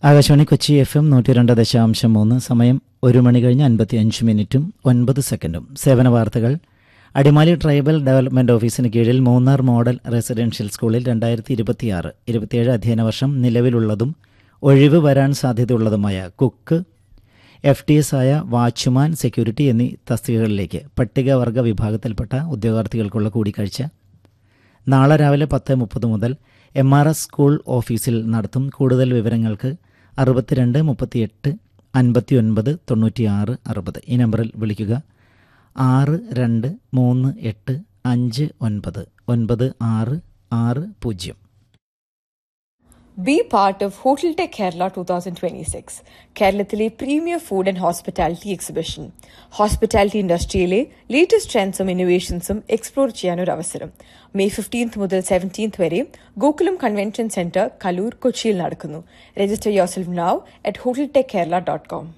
Akashvani Kochi F M നൂറ്റി രണ്ട് ദശാംശം മൂന്ന് സമയം ഒരു മണി കഴിഞ്ഞ് അൻപത്തി അഞ്ച് മിനിറ്റും ഒൻപത് സെക്കൻഡും സേവന വാർത്തകൾ അടിമാലി ട്രൈബൽ ഡെവലപ്മെന്റ് ഓഫീസിന് കീഴിൽ മൂന്നാർ മോഡൽ റെസിഡൻഷ്യൽ സ്കൂളിൽ രണ്ടായിരത്തി ഇരുപത്തിയാറ് ഇരുപത്തിയേഴ് അധ്യയന വർഷം നിലവിലുള്ളതും ഒഴിവ് വരാൻ സാധ്യതയുള്ളതുമായ കുക്ക് എഫ് ടി എസ് ആയ വാച്ച്മാൻ സെക്യൂരിറ്റി എന്നീ തസ്തികകളിലേക്ക് പട്ടികവർഗ വിഭാഗത്തിൽപ്പെട്ട ഉദ്യോഗാർത്ഥികൾക്കുള്ള കൂടിക്കാഴ്ച നാളെ രാവിലെ പത്ത് മുപ്പത് മുതൽ എം ആർ എസ് സ്കൂൾ ഓഫീസിൽ നടത്തും കൂടുതൽ വിവരങ്ങൾക്ക് അറുപത്തിരണ്ട് മുപ്പത്തിയെട്ട് അൻപത്തി ഒൻപത് തൊണ്ണൂറ്റിയാറ് അറുപത് ഈ നമ്പറിൽ വിളിക്കുക ആറ് രണ്ട് മൂന്ന് എട്ട് അഞ്ച് ഒൻപത് ഒൻപത് ആറ് ആറ് പൂജ്യം Be part of Hotel Tech Kerala 2026, കേരളത്തിലെ premier food and hospitality exhibition hospitality ഇൻഡസ്ട്രിയിലെ ലേറ്റസ്റ്റ് ട്രെൻഡ്സും ഇന്നോവേഷൻസും എക്സ്പ്ലോർ ചെയ്യാനൊരു അവസരം മെയ് ഫിഫ്റ്റീൻത്ത് മുതൽ സെവൻറ്റീൻത്ത് വരെ ഗോകുലം കൺവെൻഷൻ സെന്റർ കലൂർ കൊച്ചിയിൽ നടക്കുന്നു register yourself now at hotel tech Kerala dot com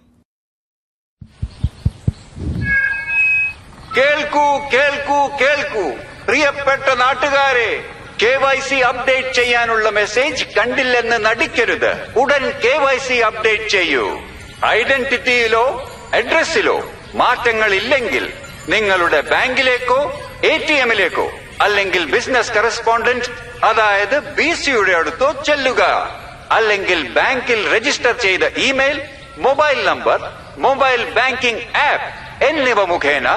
കേൾക്കൂ കേൾക്കൂ കേൾക്കൂ പ്രിയപ്പെട്ട നാട്ടുകാരെ കെ വൈ സി അപ്ഡേറ്റ് ചെയ്യാനുള്ള മെസ്സേജ് കണ്ടില്ലെന്ന് നടിക്കരുത് ഉടൻ കെ വൈ സി അപ്ഡേറ്റ് ചെയ്യൂ ഐഡന്റിറ്റിയിലോ അഡ്രസ്സിലോ മാറ്റങ്ങൾ ഇല്ലെങ്കിൽ നിങ്ങളുടെ ബാങ്കിലേക്കോ എ ടി എമ്മിലേക്കോ അല്ലെങ്കിൽ ബിസിനസ് കറസ്പോണ്ടന്റ് അതായത് ബി സിയുടെ അടുത്തോ ചെല്ലുക അല്ലെങ്കിൽ ബാങ്കിൽ രജിസ്റ്റർ ചെയ്ത email mobile number mobile banking app എന്നിവ മുഖേന